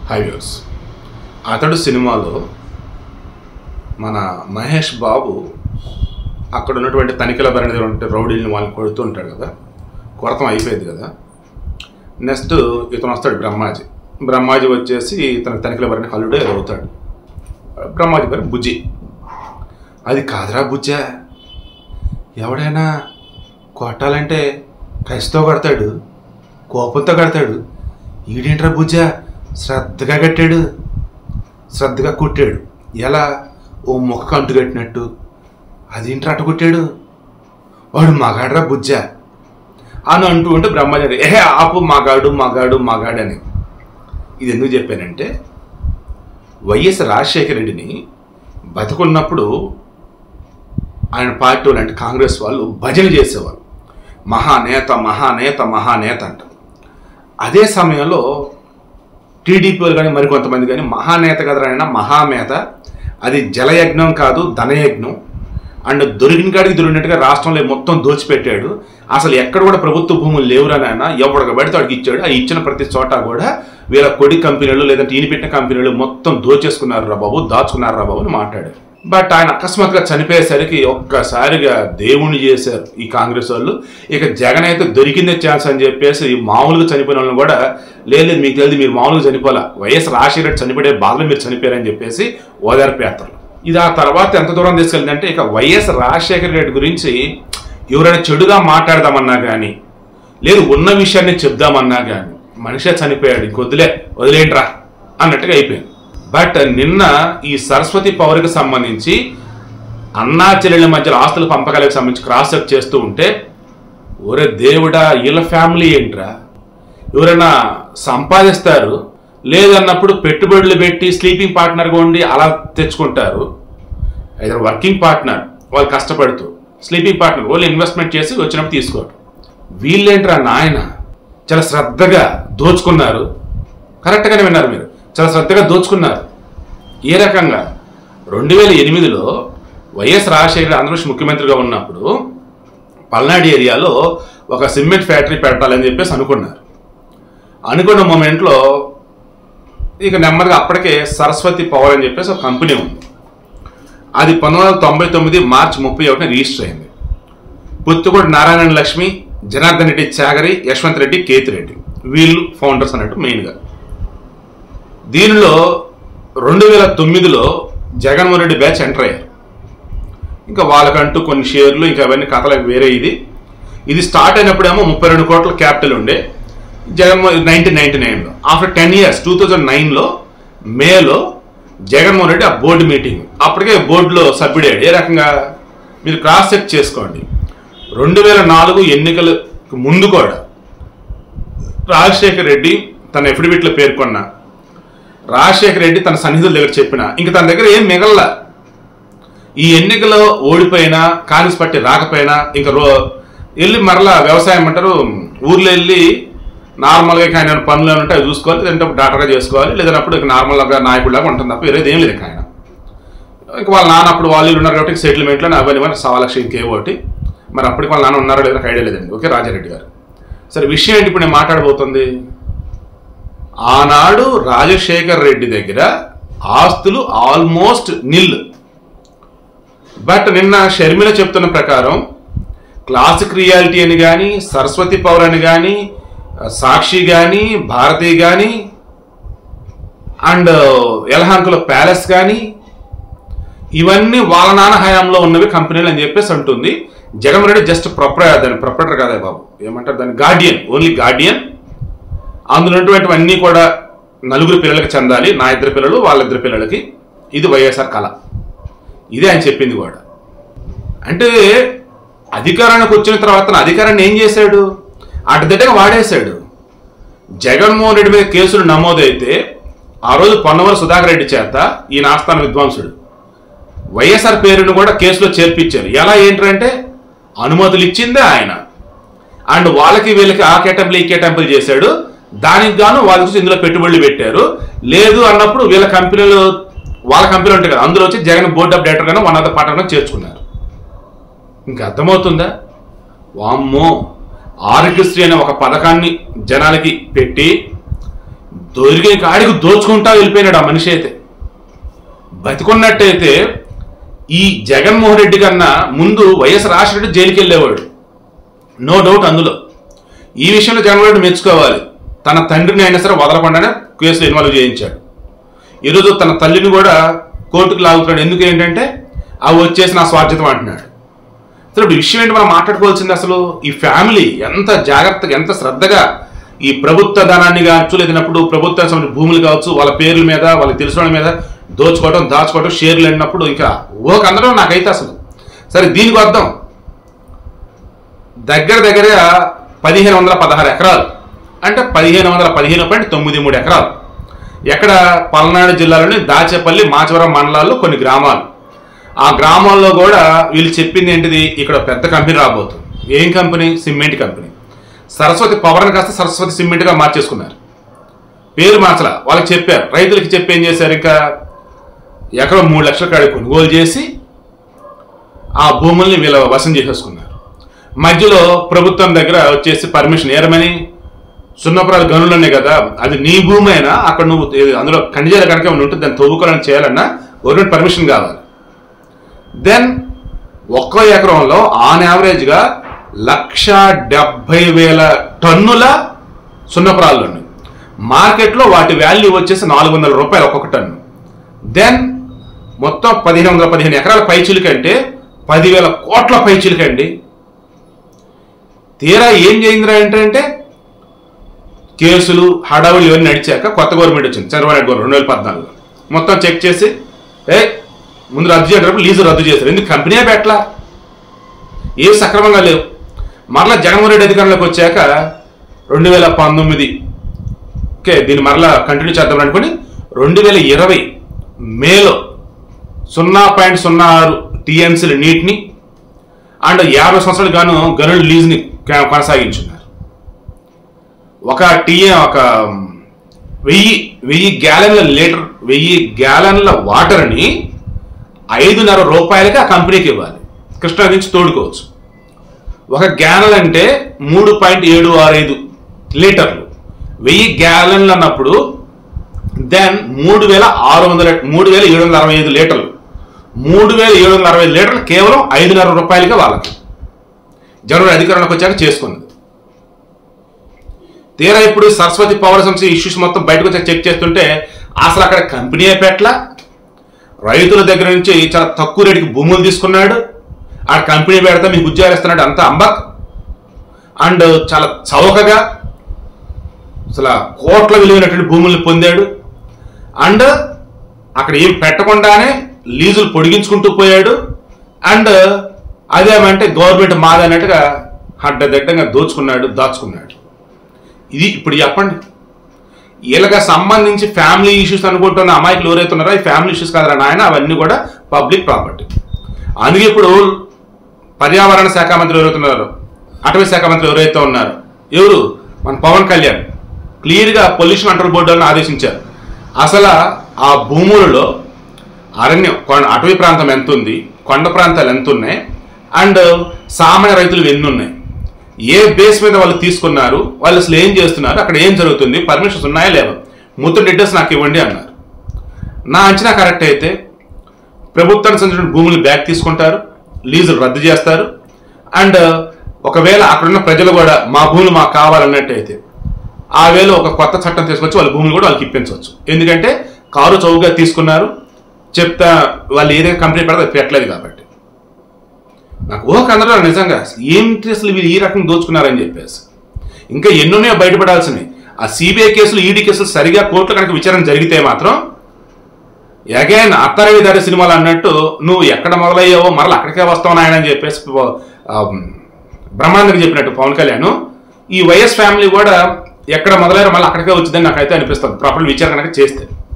highways అతడు సినిమాలో మన మహేష్ బాబు అక్కడ ఉన్నటువంటి తనిఖీల భరణి రౌడీల్ని వాళ్ళని కొడుతూ ఉంటాడు కదా కొడతం అయిపోయింది కదా నెక్స్ట్ ఇతను వస్తాడు బ్రహ్మాజీ బ్రహ్మాజీ వచ్చేసి ఇతను తనిఖీల భరణి హల్లుడే అవుతాడు బ్రహ్మాజీ పేరు బుజ్జి అది కాదురా బుజ్జా ఎవడైనా కొట్టాలంటే కసితో కొడతాడు కోపంతో కడతాడు ఈడేంట్రా బుజ్జ శ్రద్ధగా కట్టాడు శ్రద్ధగా కుట్టాడు ఎలా ఓ మొక్క అంటు కట్టినట్టు అదేంట్రా అట్ట కొట్టాడు వాడు మగాడ్రా బుజ్జ అని అంటూ ఉంటే బ్రహ్మచారి ఏ ఆపు మగాడు మగాడు మగాడు అని ఇది ఎందుకు చెప్పానంటే వైఎస్ రాజశేఖర రెడ్డిని బతుకున్నప్పుడు ఆయన పార్టీ వాళ్ళు అంటే కాంగ్రెస్ వాళ్ళు భజన చేసేవాళ్ళు మహానేత మహానేత మహానేత అంట అదే సమయంలో టీడీపీ వాళ్ళు కానీ మరికొంతమంది కానీ మహానేత కదరా ఆయన మహామేత అది జలయజ్ఞం కాదు ధనయజ్ఞం అండ్ దొరికిన కాడికి దొరికినట్టుగా రాష్ట్రంలో మొత్తం దోచిపెట్టాడు అసలు ఎక్కడ కూడా ప్రభుత్వ భూములు లేవురా నాయన ఎవరికి పడితే వాడికి ఇచ్చాడు ఆ ఇచ్చిన ప్రతి చోట కూడా వీళ్ళ కొడి కంపెనీలు లేదంటే ఈయన పెట్టిన కంపెనీలు మొత్తం దోచేసుకున్నారు రా బాబు దాచుకున్నారు రా బాబు అని మాట్లాడారు బట్ ఆయన అకస్మాత్తుగా చనిపోయేసరికి ఒక్కసారిగా దేవుణ్ణి చేశారు ఈ కాంగ్రెస్ వాళ్ళు ఇక జగన్ అయితే దొరికిందే ఛాన్స్ అని చెప్పేసి మామూలుగా చనిపోయిన వాళ్ళని కూడా లేదు లేదు, మీకు తెలియదు మీరు మామూలుగా చనిపోలే వైఎస్ రాజశేఖర రెడ్డి చనిపోయే బాధలో మీరు చనిపోయారని చెప్పేసి ఓదార్పు యాత్రలు ఇది ఆ తర్వాత ఎంత దూరం తీసుకెళ్ళిందంటే ఇక వైఎస్ రాజశేఖర రెడ్డి గురించి ఎవరైనా చెడుగా మాట్లాడదామన్నా కానీ లేదు ఉన్న విషయాన్ని చెప్దామన్నా కానీ మనిషే చనిపోయాడు ఇంకొద్దులే వదిలేంట్రా అన్నట్టుగా అయిపోయింది బట్ నిన్న ఈ సరస్వతి పౌరికి సంబంధించి అన్నా చెల్లెళ్ళ మధ్య ఆస్తుల పంపకాలకు సంబంధించి క్రాస్ చెక్ చేస్తూ ఉంటే ఒరే దేవుడా వీళ్ళ ఫ్యామిలీ ఏంట్రా ఎవరైనా సంపాదిస్తారు లేదన్నప్పుడు పెట్టుబడులు పెట్టి స్లీపింగ్ పార్ట్నర్గా ఉండి అలా తెచ్చుకుంటారు అయితే వర్కింగ్ పార్ట్నర్ వాళ్ళు కష్టపడుతూ స్లీపింగ్ పార్ట్నర్ వాళ్ళు ఇన్వెస్ట్మెంట్ చేసి వచ్చినప్పుడు తీసుకోవడం వీళ్ళేంట్రా నాయన చాలా శ్రద్ధగా దోచుకున్నారు కరెక్ట్గానే విన్నారు మీరు చాలా శ్రద్ధగా దోచుకున్నారు ఏ రకంగా రెండు వేల ఎనిమిదిలో వైఎస్ రాజశేఖర ఆంధ్రప్రదేశ్ ముఖ్యమంత్రిగా ఉన్నప్పుడు పల్నాడు ఏరియాలో ఒక సిమెంట్ ఫ్యాక్టరీ పెట్టాలని చెప్పేసి అనుకున్నారు అనుకున్న మూమెంట్లో ఇక నెమ్మదిగా అప్పటికే సరస్వతి పవర్ అని చెప్పేసి ఒక కంపెనీ ఉంది అది పంతొమ్మిది వందల తొంభై తొమ్మిది మార్చి ముప్పై ఒకటిన రిజిస్టర్ అయింది పుత్తుకోటి నారాయణ లక్ష్మి జనార్దన్ రెడ్డి చాగరి యశ్వంత్ రెడ్డి కేతిరెడ్డి వీళ్ళు ఫౌండర్స్ అన్నట్టు మెయిన్గా దీనిలో రెండు వేల తొమ్మిదిలో జగన్మోహన్ రెడ్డి బ్యాచ్ ఎంటర్ అయ్యారు ఇంకా వాళ్ళకంటూ కొన్ని షేర్లు ఇంకా అవన్నీ కథలకు వేరే ఇది ఇది స్టార్ట్ అయినప్పుడేమో ముప్పై రెండు కోట్ల క్యాపిటల్ ఉండే జగన్మోహన్ నైన్టీన్ నైన్టీ నైన్లో after ten years two thousand నైన్లో మేలో జగన్మోహన్ రెడ్డి ఆ బోర్డు మీటింగ్ అప్పటికే బోర్డులో సభ్యుడయ్యాడు ఏ రకంగా మీరు క్రాస్ చెక్ చేసుకోండి రెండు వేల నాలుగు ఎన్నికలకు ముందు కూడా రాజశేఖర్ రెడ్డి తన ఎఫిడవిట్లో పేర్కొన్న రాజశేఖర్ రెడ్డి తన సన్నిధుల దగ్గర చెప్పిన ఇంక తన దగ్గర ఏం మిగల్లా ఈ ఎన్నికలో ఓడిపోయినా కాంగ్రెస్ పార్టీ రాకపోయినా ఇంకా రో వెళ్ళి మరలా వ్యవసాయం అంటారు ఊర్లో వెళ్ళి నార్మల్గా ఇక ఆయన పనులు ఏమైనా ఉంటే అవి చూసుకోవాలి లేదంటే డాక్టర్గా చేసుకోవాలి లేదన్నప్పుడు ఇక నార్మల్గా నాయకుడిలాగా ఉంటుంది తప్ప వేరేది ఏం లేదు ఇక ఆయన ఇక వాళ్ళ నాన్న అప్పుడు వాళ్ళు వీళ్ళు ఉన్నారు కాబట్టి సెటిల్మెంట్లో అవన్నీ మరి సవా లక్ష ఇంకే ఒకటి మరి అప్పటికి వాళ్ళ నాన్న ఉన్నారో లేదో నాకు ఐడియా లేదండి ఓకే రాజారెడ్డి గారు సరే విషయం ఏంటి ఇప్పుడు నేను మాట్లాడబోతుంది ఆనాడు రాజశేఖర్ రెడ్డి దగ్గర ఆస్తులు ఆల్మోస్ట్ నిల్ బట్ నిన్న షర్మిల చెప్తున్న ప్రకారం క్లాసిక్ రియాలిటీ అని కానీ సరస్వతి పవర్ అని కానీ సాక్షి కానీ భారతి కానీ అండ్ ఎలహాంకుల ప్యాలెస్ కానీ ఇవన్నీ వాళ్ళ నాన్న హయాంలో ఉన్నవి కంపెనీలు అని చెప్పేసి అంటుంది జగన్మోహన్ రెడ్డి జస్ట్ ప్రొపర దాని ప్రొపరేటర్ కాదే బాబు ఏమంటారు దాని గార్డియన్ ఓన్లీ గార్డియన్ అందులో ఉన్నటువంటివన్నీ కూడా నలుగురు పిల్లలకి చెందాలి నా ఇద్దరు పిల్లలు వాళ్ళిద్దరు పిల్లలకి ఇది వైఎస్ఆర్ కళ ఇదే ఆయన చెప్పింది కూడా అంటే అధికారానికి వచ్చిన తర్వాత తన అధికారాన్ని ఏం చేశాడు అటుదిట్టగా వాడేశాడు జగన్మోహన్ రెడ్డి మీద కేసులు నమోదైతే ఆ రోజు పొన్నవర సుధాకర్ రెడ్డి చేత ఈ నాస్థాన విద్వాంసుడు వైఎస్ఆర్ పేరును కూడా కేసులో చేర్పించారు ఎలా ఏంటంటే అనుమతులు ఇచ్చిందే ఆయన అండ్ వాళ్ళకి వీళ్ళకి ఆ కేటంపుల్ ఈ కేటంపుల్ చేశాడు దానికి గాను వాళ్ళ చూసి ఇందులో పెట్టుబడులు పెట్టారు లేదు అన్నప్పుడు వీళ్ళ కంపెనీలు వాళ్ళ కంపెనీలు ఉంటాయి కదా అందులో వచ్చి జగన్ బోర్డ్ ఆఫ్ డైరెక్టర్ గాను వన్ ఆఫ్ ద పార్ట్నర్ చేర్చుకున్నారు ఇంకా అర్థమవుతుందా వామ్మో ఆరోగ్యశ్రీ అనే ఒక పథకాన్ని జనాలకి పెట్టి దొరికిన కాడికి దోచుకుంటా వెళ్ళిపోయినాడు ఆ మనిషి అయితే బతికున్నట్టయితే ఈ జగన్మోహన్ రెడ్డి కన్నా ముందు వైఎస్ రాజశేఖర జైలుకి వెళ్ళేవాడు నో డౌట్ అందులో ఈ విషయంలో జగన్మోహన్ రెడ్డి మెచ్చుకోవాలి తన తండ్రిని అయినా సరే వదలకుండానే కేసులో ఇన్వాల్వ్ చేయించాడు ఈరోజు తన తల్లిని కూడా కోర్టుకు లాగుతున్నాడు ఎందుకు ఏంటంటే అవి వచ్చేసి నా స్వార్థితం అంటున్నాడు అసలు ఇప్పుడు విషయం ఏంటి మనం మాట్లాడుకోవాల్సింది అసలు ఈ ఫ్యామిలీ ఎంత జాగ్రత్తగా ఎంత శ్రద్ధగా ఈ ప్రభుత్వ ధనాన్ని కావచ్చు లేదన్నప్పుడు ప్రభుత్వ సంబంధించిన భూములు కావచ్చు వాళ్ళ పేర్ల మీద వాళ్ళకి తెలిసిన వాళ్ళ మీద దోచుకోవడం దాచుకోవడం షేర్లు వెళ్ళినప్పుడు ఇంకా ఓక అందడం నాకైతే అసలు సరే దీనికి వద్దాం దగ్గర దగ్గర పదిహేను వందల పదహారు ఎకరాలు అంటే పదిహేను వందల పదిహేను పాయింట్ తొమ్మిది మూడు ఎకరాలు ఎక్కడ పల్నాడు జిల్లాలోని దాచేపల్లి మాచవరం మండలాల్లో కొన్ని గ్రామాలు ఆ గ్రామాల్లో కూడా వీళ్ళు చెప్పింది ఏంటిది ఇక్కడ పెద్ద కంపెనీ రాబోతుంది ఏం కంపెనీ సిమెంట్ కంపెనీ సరస్వతి పవర్ని కాస్త సరస్వతి సిమెంట్గా మార్చేసుకున్నారు పేరు మార్చలా వాళ్ళకి చెప్పారు రైతులకి చెప్పి ఏం చేశారు ఇంకా ఎకరం మూడు లక్షల కాడి కొనుగోలు చేసి ఆ భూముల్ని వీళ్ళ వశం చేసేసుకున్నారు మధ్యలో ప్రభుత్వం దగ్గర వచ్చేసి పర్మిషన్ ఏరమని సున్నపురాలు గనులనే కదా అది నీ భూమి అయినా అక్కడ నువ్వు ఏ- అందులో ఖనిజాలు కనుక ఏమైనా ఉంటే దాన్ని తవ్వుకోవాలని చేయాలన్నా గవర్నమెంట్ పర్మిషన్ కావాలి దెన్ ఒక్కో ఎకరంలో ఆన్ యావరేజ్గా లక్ష డెబ్బై వేల టన్నుల సున్నపురాలు ఉన్నాయి మార్కెట్లో వాటి వాల్యూ వచ్చేసి నాలుగు వందల రూపాయలు ఒక్కొక్క టన్ను దెన్ మొత్తం పదిహేను వందల పదిహేను ఎకరాల పైచిలుకంటే పదివేల కోట్ల పైచిలుకండి తీరా ఏం చేయిందిరా ఏంటంటే కేసులు హడావులు ఇవన్నీ నడిచాక కొత్త గవర్నమెంట్ వచ్చింది చంద్రబాబు నాయుడు గవర్నమెంట్ రెండు వేల పద్నాలుగులో మొత్తం చెక్ చేసి ఏ ముందు రద్దు చేయడం లీజు రద్దు చేశారు ఎందుకు కంపెనీ పెట్టలా ఏవి సక్రమంగా లేవు మరలా జగన్మోహన్ రెడ్డి అధికారంలోకి వచ్చాక రెండు వేల పంతొమ్మిది ఓకే దీన్ని మరలా కంటిన్యూ చేద్దాం అనుకుని రెండు వేల ఇరవై మేలో సున్నా పాయింట్ సున్నా ఆరు టీఎంసీల నీటిని అండ్ యాభై సంవత్సరాలు గాను గనుల లీజ్ని కా- కొనసాగించున్నారు ఒక టీఎం ఒక వెయ్యి వెయ్యి గ్యాలన్ల లీటర్ వెయ్యి గ్యాలన్ల వాటర్ని ఐదున్నర రూపాయలకి ఆ కంపెనీకి ఇవ్వాలి కృష్ణా నుంచి తోడుకోవచ్చు ఒక గ్యాలన్ అంటే మూడు పాయింట్ ఏడు ఆరు ఐదు లీటర్లు వెయ్యి గ్యాలన్లు అన్నప్పుడు దెన్ మూడు వేల ఆరు వందల మూడు వేల ఏడు వందల అరవై ఐదు లీటర్లు మూడు వేల ఏడు వందల అరవై ఐదు లీటర్లు కేవలం ఐదున్నర రూపాయలకే వాళ్ళకి జనవరి అధికారంలోకి వచ్చాక చేసుకున్నది తీరా ఇప్పుడు సరస్వతి పవర్ సంస్థ ఇష్యూస్ మొత్తం బయటకు వచ్చి చెక్ చేస్తుంటే అసలు అక్కడ కంపెనీ పెట్టలా రైతుల దగ్గర నుంచి చాలా తక్కువ రేటుకి భూములు తీసుకున్నాడు ఆ కంపెనీ పెడతా మీకు ఉద్యోగాలు ఇస్తున్నాడు అంతా అంబక్ అండ్ చాలా చౌకగా అసలు కోట్ల విలువైనటువంటి భూముల్ని పొందాడు అండ్ అక్కడ ఏం పెట్టకుండానే లీజులు పొడిగించుకుంటూ పోయాడు అండ్ అదేమంటే గవర్నమెంట్ మాదన్నట్టుగా అడ్డదిడ్డంగా దోచుకున్నాడు దాచుకున్నాడు ఇది ఇప్పుడు చెప్పండి వీళ్ళకి సంబంధించి ఫ్యామిలీ ఇష్యూస్ అనుకుంటున్న అమాయకులు ఎవరైతే ఉన్నారో ఈ ఫ్యామిలీ ఇష్యూస్ కాదురా నాయన అవన్నీ కూడా పబ్లిక్ ప్రాపర్టీ అందుకే ఇప్పుడు పర్యావరణ శాఖ మంత్రి ఎవరైతే ఉన్నారో అటవీ శాఖ మంత్రి ఎవరైతే ఉన్నారో ఎవరు మన పవన్ కళ్యాణ్ క్లియర్గా పొల్యూషన్ కంట్రోల్ బోర్డు వాళ్ళని ఆదేశించారు అసలు ఆ భూములలో అరణ్యం కొండ అటవీ ప్రాంతం ఎంత ఉంది కొండ ప్రాంతాలు ఎంత ఉన్నాయి అండ్ సామాన్య రైతులు ఎన్ని ఉన్నాయి ఏ బేస్ మీద వాళ్ళు తీసుకున్నారు వాళ్ళు అసలు ఏం చేస్తున్నారు అక్కడ ఏం జరుగుతుంది పర్మిషన్స్ ఉన్నాయా లేవా మొత్తం డీటెయిల్స్ నాకు ఇవ్వండి అన్నారు నా అంచనా కరెక్ట్ అయితే ప్రభుత్వానికి సంబంధించిన భూములు బ్యాక్ తీసుకుంటారు లీజులు రద్దు చేస్తారు అండ్ ఒకవేళ అక్కడున్న ప్రజలు కూడా మా భూములు మాకు కావాలన్నట్టయితే ఆ వేళ ఒక కొత్త చట్టం తీసుకొచ్చి వాళ్ళ భూములు కూడా వాళ్ళకి ఇప్పించవచ్చు ఎందుకంటే కారు చౌకగా తీసుకున్నారు చెప్తా వాళ్ళు ఏదైతే కంపెనీ పెడితే అది పెట్టలేదు కాబట్టి నాకు ఊహ అందరూ నిజంగా అసలు ఏంటి అసలు వీళ్ళు ఈ రకంగా దోచుకున్నారని చెప్పేసి ఇంకా ఎన్నున్నాయో బయటపడాల్సినవి ఆ సిబిఐ కేసులు ఈడీ కేసులు సరిగా కోర్టులో కనుక విచారణ జరిగితే మాత్రం అగైన్ అత్తరవి దారి సినిమాలు అన్నట్టు నువ్వు ఎక్కడ మొదలయ్యావో మరలా అక్కడికే వస్తావు నాయన అని చెప్పేసి ఆ, బ్రహ్మాండంగా చెప్పినట్టు పవన్ కళ్యాణ్ ఈ వైఎస్ ఫ్యామిలీ కూడా ఎక్కడ మొదలయ్యారో మళ్ళీ అక్కడికే వచ్చిందని నాకైతే అనిపిస్తుంది ప్రాపర్ విచారణ కనుక చేస్తే